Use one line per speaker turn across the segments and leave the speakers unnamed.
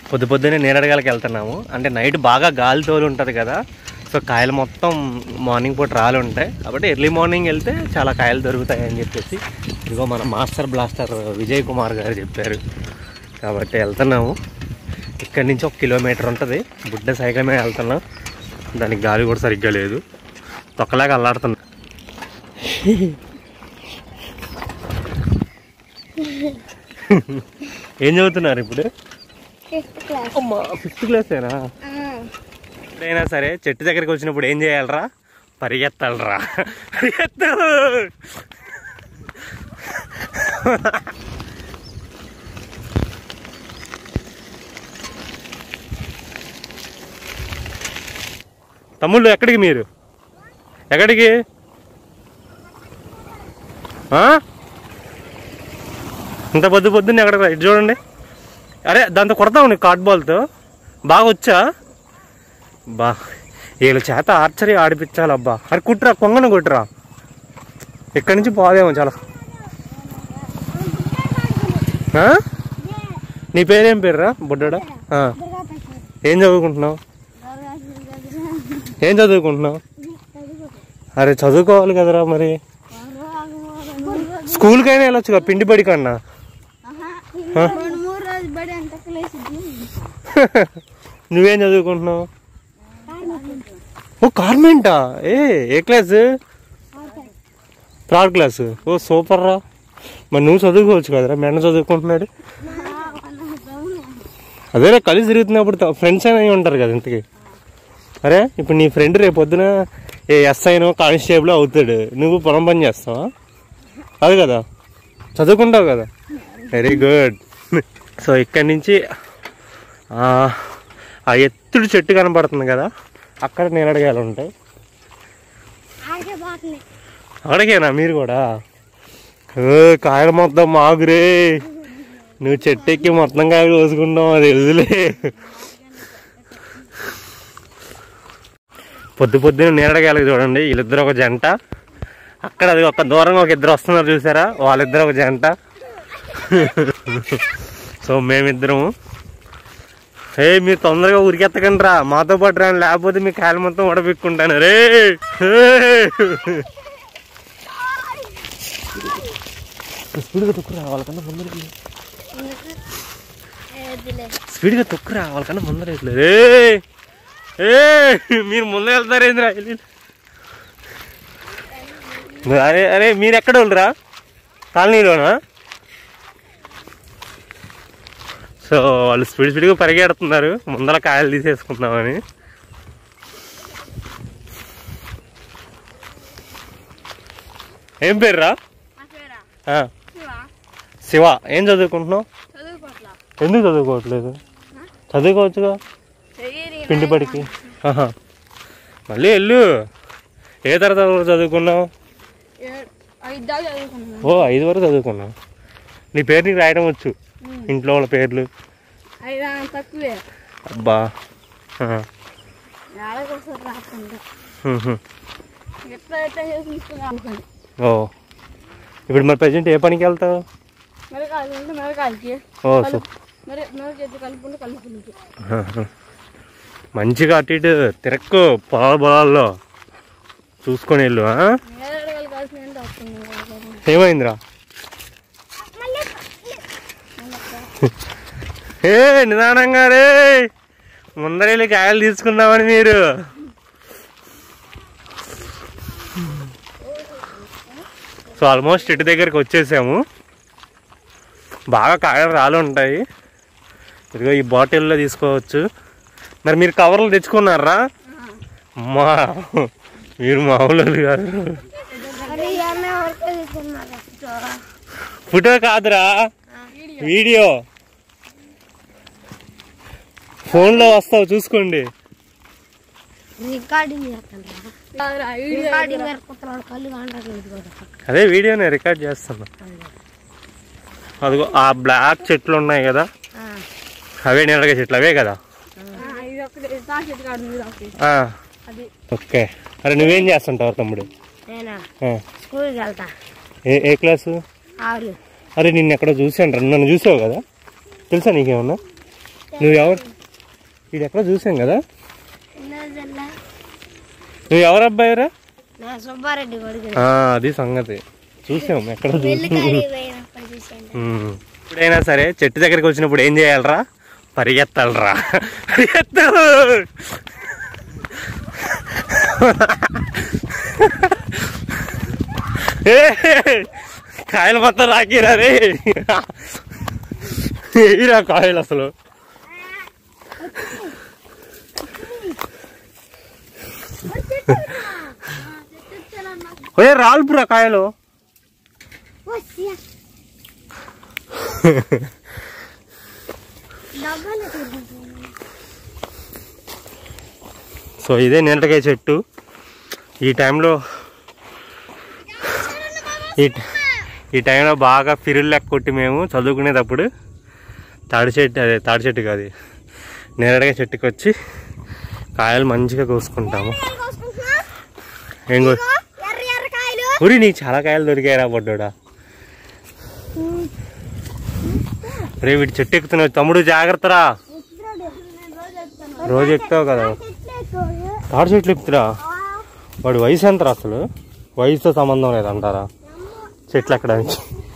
పొద్దు పొద్దున్నే నీరడగాలకి వెళ్తున్నాము అంటే నైట్ బాగా గాలి తోలు ఉంటుంది కదా సో కాయలు మొత్తం మార్నింగ్ పూట రాలు ఉంటాయి కాబట్టి ఎర్లీ మార్నింగ్ వెళ్తే చాలా కాయలు దొరుకుతాయి అని చెప్పేసి ఇదిగో మన మాస్టర్ బ్లాస్టర్ విజయ్ కుమార్ గారు చెప్పారు కాబట్టి వెళ్తున్నాము ఇక్కడి నుంచి ఒక కిలోమీటర్ ఉంటుంది బుడ్డ సైకిల్ మీద వెళ్తున్నాం దానికి గాలి కూడా సరిగ్గా లేదు తొక్కలాగా అల్లాడుతున్నా ఏం చదువుతున్నారు ఇప్పుడు
ఫిఫ్త్ క్లాస్
అమ్మా ఫిఫ్త్ క్లాసేనా ఎప్పుడైనా సరే చెట్టు దగ్గరికి వచ్చినప్పుడు ఏం చేయాలరా పరిగెత్తాలరా పరిగెత్తు తమ్ముళ్ళు ఎక్కడికి మీరు ఎక్కడికి ఆ? ఇంత పొద్దు పొద్దున్న ఎక్కడికి రా- ఇటు చూడండి అరే దాంతో కొడతావు నీకు కార్డ్ బాల్తో బాగా వచ్చా బా వీళ్ళ చేత ఆర్చరీ ఆడిపించాలి అబ్బా అరే కుట్రా కొంగన కొట్టురా ఇక్కడి నుంచి పోదేమో చాలా ఆ? నీ పేరేం పేరురా బుడ్డడా ఆ. ఏం చదువుకుంటున్నావు ఏం చదువుకుంటున్నావు అరే చదువుకోవాలి కదరా మరి స్కూల్కైనా వెళ్ళొచ్చుగా పిండి బడి కన్నా
రెండు మూడు రోజులు బడి అంత లేచింది
నువ్వేం చదువుకుంటున్నావు ఓ కార్మెంటా ఏ ఏ క్లాస్ థర్డ్ క్లాస్ ఓ సూపర్ రా మరి నువ్వు చదువుకోవచ్చు కదరా మెండ చదువుకుంటున్నాడు అదేరా కలిసి తిరుగుతున్నప్పుడు ఫ్రెండ్స్ అయినా అయి ఉంటారు కదా ఇంతకి అరే ఇప్పుడు నీ ఫ్రెండ్ రేపు పొద్దున ఏ ఎస్ఐనో కానిస్టేబుల్ అవుతాడు నువ్వు పొలం పని చేస్తావా అది కదా చదువుకుంటావు కదా వెరీ గుడ్ సో ఇక్కడి నుంచి ఆ, ఆ ఎత్తుడు చెట్టు కనపడుతుంది కదా అక్కడ నీరడగాయలు ఉంటాయి
ఆగే బాగుంది
అక్కడికేనా మీరు కూడా ఓ, కాయలు మొత్తం మాగురే నువ్వు చెట్టు ఎక్కి మొత్తం కాయలు కోసుకుంటావు అది తెలుసులే పొద్దు పొద్దున్న నీరడగాయలకు చూడండి వీళ్ళిద్దరు ఒక జంట అక్కడ అది ఒక దూరంగా ఒక ఇద్దరు వస్తున్నారు చూసారా వాళ్ళిద్దరు ఒక జంట సో మేమిద్దరము ఏ మీరు తొందరగా ఉరికెత్తకండి రా మాతో పాటు రాని లేకపోతే మీ కాయలు మొత్తం ఉడబెక్కుంటాను రే స్పీడ్గా తొక్కురా వాళ్ళకన్నా ముందర
వద్దులే
స్పీడ్గా తొక్కురా వాళ్ళకన్నా ముందర రే ఏ మీరు ముందర వెళ్తారేంద్రా అరే అరే మీరు ఎక్కడ వాళ్ళరా కాలనీలోనా సో వాళ్ళు స్పీడ్ స్పీడ్గా పరిగెడుతున్నారు ముందర కాయలు తీసేసుకుందామని ఏం పేరురా ఆ, శివ ఏం చదువుకుంటున్నావు
చదువుకోట్లా
ఎందుకు చదువుకోవట్లేదు చదువుకోవచ్చుగా పిండి పడికి ఆహా. మళ్ళీ వెళ్ళు ఏ తరగతి వరకు చదువుకున్నావు
ఐదు దాకా చదువుకున్నాను
ఓ ఐదు వరకు చదువుకున్నావు నీ పేరు నీకు రాయడం వచ్చు ఇంట్లో వాళ్ళ పేర్లు
ఐదు తక్కువే
అబ్బా ఆ.
ఏడకోసారి రాకుండా
ఉహు.
ఎట్లా ఎట్లా చేసుకుంటున్నా అనుకోండి
ఓ ఇప్పుడు మరి ప్రజెంట్ ఏ పనికి వెళ్తావు
మిరకాయలు ఉంటే మిరకాయలకి
ఓ సో
మరి మిరకాయ కలుపుకుంటే కలుపుకుంటే
ఆహా. మంచిగా అటు ఇటు తిరక్కు పొలాల పొలాల్లో చూసుకొని వెళ్ళు ఆ?
నేరడగలు కాల్సిన అంటే వస్తుంది
ఏమైందిరా ఏ నిదానంగా రే ముందరెళ్ళి కాయలు తీసుకుందామని మీరు సో ఆల్మోస్ట్ ఇటు దగ్గరికి వచ్చేసాము బాగా కాయలు రాళ్ళు ఉంటాయి ఇదిగో ఈ బాటిల్లో తీసుకోవచ్చు మరి మీరు కవర్లు తెచ్చుకున్నారా అమ్మా మీరు మామూలు వాళ్ళు కాదు ఫోటో కాదురా వీడియో ఫోన్లో వస్తావు చూసుకోండి
రికార్డింగ్ చేస్తాను రికార్డింగ్ జరుపుతున్నాడు కళ్ళు కాంటాక్ట్ కూడా
అదే వీడియోనే రికార్డ్ చేస్తున్నా అదిగో ఆ బ్లాక్ చెట్లు ఉన్నాయి కదా అవే నీడగా చెట్లు అవే కదా
ఇది ఒకటి తాకెట్ కాడు మీద ఒకటి
ఆ,
అది
ఓకే అరే నువ్వేం చేస్తుంటావు తమ్ముడు
నేనా
ఆ,
స్కూల్కి వెళ్తా
ఏ ఏ క్లాసు
ఆరు
అరే నిన్ను ఎక్కడో చూసాను రా నన్ను చూసావు కదా తెలుసా నీకేమన్నా నువ్వు ఎవరు ఇది ఎక్కడ చూసాం కదా
ఉన్నదల్లా
నువ్వు ఎవరు అబ్బాయిరా
నా సుబ్బారెడ్డి కొడుకు
ఆ, అది సంగతి చూసాం ఎక్కడ చూసాం
పెళ్ళికారి పోయినప్పుడు చూశాను
ఉమ్. ఎప్పుడైనా సరే చెట్టు దగ్గరికి వచ్చినప్పుడు ఏం చేయాలరా పరిగెత్తాలరా పరిగెత్తాలి ఏ, కాయలు మొత్తం రాకిరా రే ఏరా కాయలు అసలు ఒరే రాల్పురా కాయలు సో ఇదే నింటకాయ చెట్టు ఈ టైంలో ఈ ఈ టైంలో బాగా ఫిరులు లెక్క కొట్టి మేము చదువుకునేటప్పుడు తాడి చెట్టు అదే తాడి చెట్టు కాదు నేరడకాయ చెట్టుకి వచ్చి కాయలు మంచిగా కోసుకుంటాము ఏం కో
ఎర్ర ఎర్ర కాయలు
ఊరి నీకు చాలా కాయలు దొరికాయరా పడ్డా రే వీటి చెట్టు ఎక్కుతున్నావు తమ్ముడు జాగ్రత్తరా రోజు ఎక్కుతావు కదా తాడి చెట్లు ఎక్కుతురా వాడి వయసు ఎంతరా అసలు వయసుతో సంబంధం లేదంటారా చెట్లు ఎక్కడానికి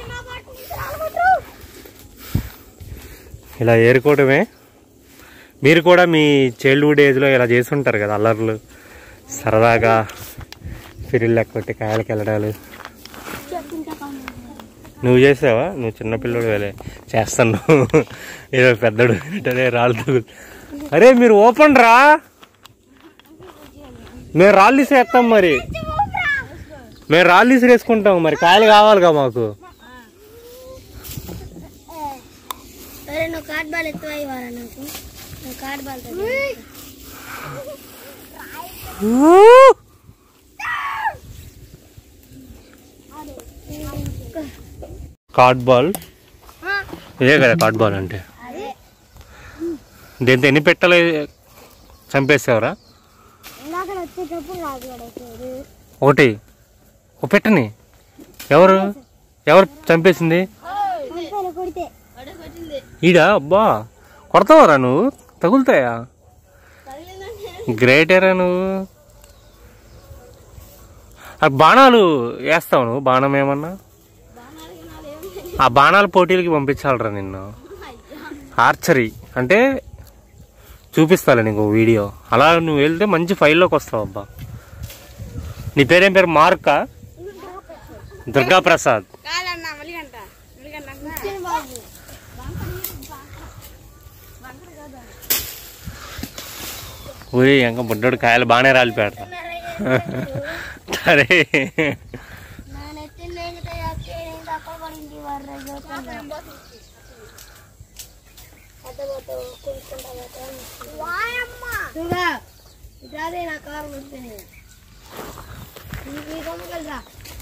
ఇలా ఏరుకోవడమే మీరు కూడా మీ చైల్డ్హుడ్ ఏజ్లో ఇలా చేసుంటారు కదా అల్లర్లు సరదాగా ఫిరిల్ కొట్టి కాయలకి వెళ్ళడాలు నువ్వు చేసావా నువ్వు చిన్నపిల్లడు వేలే చేస్తాను ఏదో పెద్దడు అదే రాళ్ళు తగులు అరే మీరు ఓపెన్ రా మేము రాళ్ళు తీసేస్తాం మరి మేము రాళ్ళు తీసిరేసుకుంటాం మరి కాయలు కావాలిగా మాకు
సరే నువ్వు కార్డ్ బాల్ ఎక్కువ ఇవ్వాలా నాకు నువ్వు కార్డ్ బాల్
కార్డ్ బాల్ ఇదే కదా కార్డ్ బాల్ అంటే
అదే
దీంతో ఎన్ని పెట్టలే చంపేసావరా
ఇందాక వచ్చేటప్పుడు రాదు పడేసాడు
ఒకటి ఒక పెట్టని ఎవరు ఎవరు చంపేసింది
కొడితే
ఈడా అబ్బా కొడతావరా నువ్వు తగులుతాయా గ్రేటేరా నువ్వు ఆ బాణాలు వేస్తావు నువ్వు బాణం ఏమన్నా ఆ బాణాల పోటీలకి పంపించాలరా నిన్ను ఆర్చరీ అంటే చూపిస్తాలే నీకు వీడియో అలా నువ్వు వెళ్తే మంచి ఫైల్లోకి వస్తావు అబ్బా నీ పేరేం పేరు మార్కా దుర్గా ప్రసాద్
కాదన్నా మలిగంట మలిగంట బాబు
ఊరి ఇంకా బుడ్డోడు కాయలు బాగానే రాలిపోయాడు సరే
ನಾನು ಎತ್ತಿನ ಹೆಂಗತೆ ಯಾಕೆ ಹಿಂಗೆ ತಕೊಂಡ್ಬಂದು ಬರ್ರೆ ఇదే నా కారు కొడుతుంది నీకు కలుసా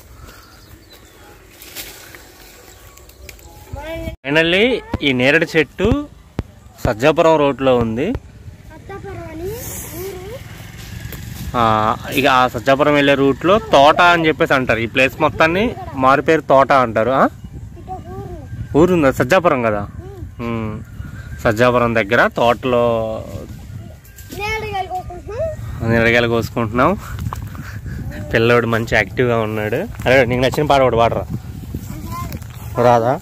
ఫైనల్లీ ఈ నేరేడు చెట్టు సజ్జాపురం రోడ్లో ఉంది
అత్తపర్వని ఊరు
ఆ, ఇక ఆ సజ్జాపురం వెళ్ళే రూట్లో తోట అని చెప్పేసి అంటారు ఈ ప్లేస్ మొత్తాన్ని మారు పేరు తోట అంటారు ఆ?
ఇటు ఊరు
ఊరు ఉందా సజ్జాపురం కదా ఉమ్. సజ్జాపురం దగ్గర తోటలో
నేడు వెళ్ళిపోతున్నాం
నిరగాయలు కోసుకుంటున్నాం పిల్లోడు మంచి యాక్టివ్గా ఉన్నాడు అరే నీకు నచ్చిన పాట ఒకటి పాడరా రాదా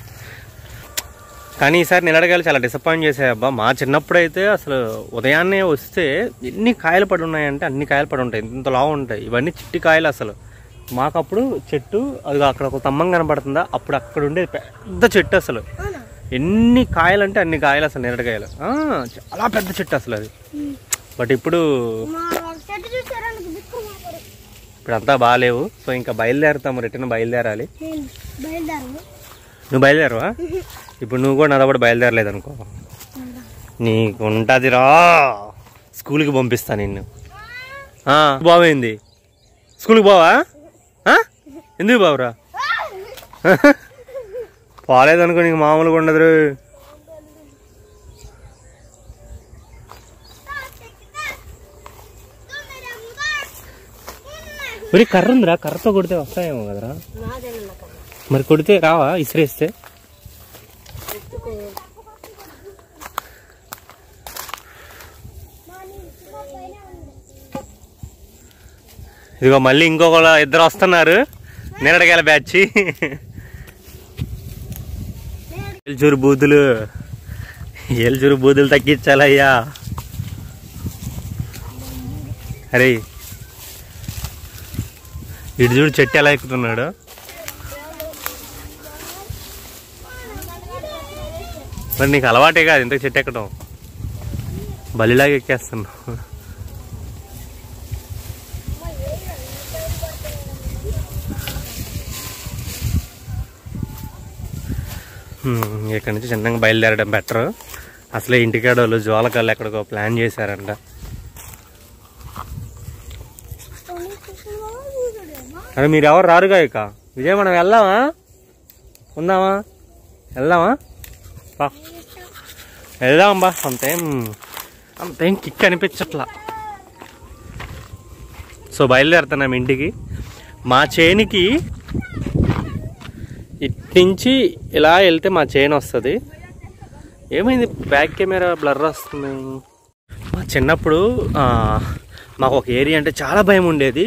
కానీ ఈసారి నిలడగాయలు చాలా డిసప్పాయింట్ చేసాయి అబ్బా మా చిన్నప్పుడు అయితే అసలు ఉదయాన్నే వస్తే ఎన్ని కాయలు పడి ఉన్నాయంటే అన్ని కాయలు పడి ఉంటాయి ఇంత లావు ఉంటాయి ఇవన్నీ చిట్టి కాయలు అసలు మాకు అప్పుడు చెట్టు అది అక్కడ ఒక తమ్మం కనపడుతుందా అప్పుడు అక్కడ ఉండేది పెద్ద చెట్టు అసలు
అవునా
ఎన్ని కాయలు అంటే అన్ని కాయలు అసలు నిరడకాయలు ఆ, చాలా పెద్ద చెట్టు అసలు అది బట్ ఇప్పుడు
మా చెట్టు చూసారా నాకు బిక్కు మాట్లాడు
ఇప్పుడు అంతా బాగాలేవు సో ఇంకా బయలుదేరుతాము రిటర్న్ బయలుదేరాలి
నేను బయలుదేరు
నువ్వు బయలుదేరవా ఇప్పుడు నువ్వు కూడా నాతో పాటు బయలుదేరలేదు అనుకో నీకు ఉంటుందిరా స్కూల్కి పంపిస్తా నిన్ను ఆ, బాగైంది స్కూల్కి పోవా ఆ? ఎందుకు బావురా పోలేదనుకో నీకు మామూలుగా ఉండదు మరి కర్ర ఉందిరా కర్రతో కొడితే వస్తాయేమో కదరా మరి కొడితే రావా ఇసిరేస్తే ఇదిగో మళ్ళీ ఇంకొక ఇద్దరు వస్తున్నారు నిరడగల బ్యాచ్ ఏల్చూరు బూతులు ఏల్చూరు బూతులు తగ్గించాలయ్యా అరే ఇటు చూడు చెట్టు ఎలా ఎక్కుతున్నాడు మరి నీకు అలవాటే కాదు ఇంత చెట్టు ఎక్కడం బలిలాగా ఎక్కేస్తున్నావు హ్మ్, ఇక్కడి నుంచి చిన్నగా బయలుదేరడం బెటర్ అసలే ఇంటికాడ వాళ్ళు జోలకల్లు ఎక్కడికో ప్లాన్ చేశారంట అరే మీరు ఎవరు రారుగా ఇక విజయ్ మనం వెళ్దామా ఉందామా వెళ్దామా బా వెళ్దాం బా అంతేం అంతేం కిక్ అనిపించట్లా సో బయలుదేరుతున్నాం ఇంటికి మా చేనికి ఇటు నుంచి ఇలా వెళ్తే మా చైన్ వస్తుంది ఏమైంది బ్యాక్ కెమెరా బ్లర్ వస్తుంది మా చిన్నప్పుడు ఆ, మాకు ఒక ఏరియా అంటే చాలా భయం ఉండేది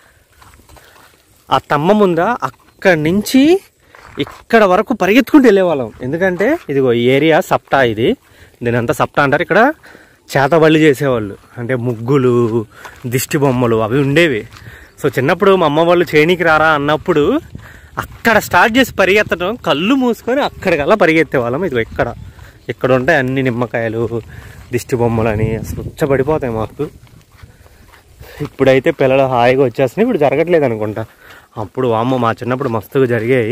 ఆ తమ్మ ముందా అక్కడి నుంచి ఇక్కడ వరకు పరిగెత్తుకుంటూ వెళ్ళేవాళ్ళం ఎందుకంటే ఇదిగో ఈ ఏరియా సప్టా ఇది దీని అంతా సప్టా అంటారు ఇక్కడ చేతబళ్ళు చేసేవాళ్ళు అంటే ముగ్గులు దిష్టి బొమ్మలు అవి ఉండేవి సో చిన్నప్పుడు మా అమ్మ వాళ్ళు చేనికి రారా అన్నప్పుడు అక్కడ స్టార్ట్ చేసి పరిగెత్తడం కళ్ళు మూసుకొని అక్కడికల్లా పరిగెత్తేవాళ్ళం ఇదిగో ఇక్కడ ఇక్కడ ఉంటాయి అన్ని నిమ్మకాయలు దిష్టి బొమ్మలు అని అసలు ఉచ్చబడిపోతాయి మాకు ఇప్పుడైతే పిల్లలు హాయిగా వచ్చేస్తున్నాయి ఇప్పుడు జరగట్లేదు అనుకుంటా అప్పుడు అమ్మ మా చిన్నప్పుడు మస్తుగా జరిగాయి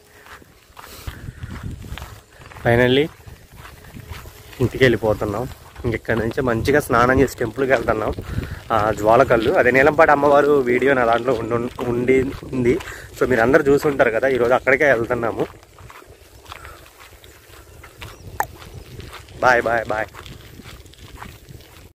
ఫైనల్లీ ఇంటికి వెళ్ళిపోతున్నాం ఇంకెక్కడి నుంచి మంచిగా స్నానం చేసి టెంపుల్కి వెళ్తున్నాం ఆ జ్వాలకల్లు అదే నీలంపాటి అమ్మవారు వీడియో నా దాంట్లో ఉండి ఉండి ఉంది సో మీరు అందరు చూసి ఉంటారు కదా ఈరోజు అక్కడికే వెళ్తున్నాము బాయ్ బాయ్ బాయ్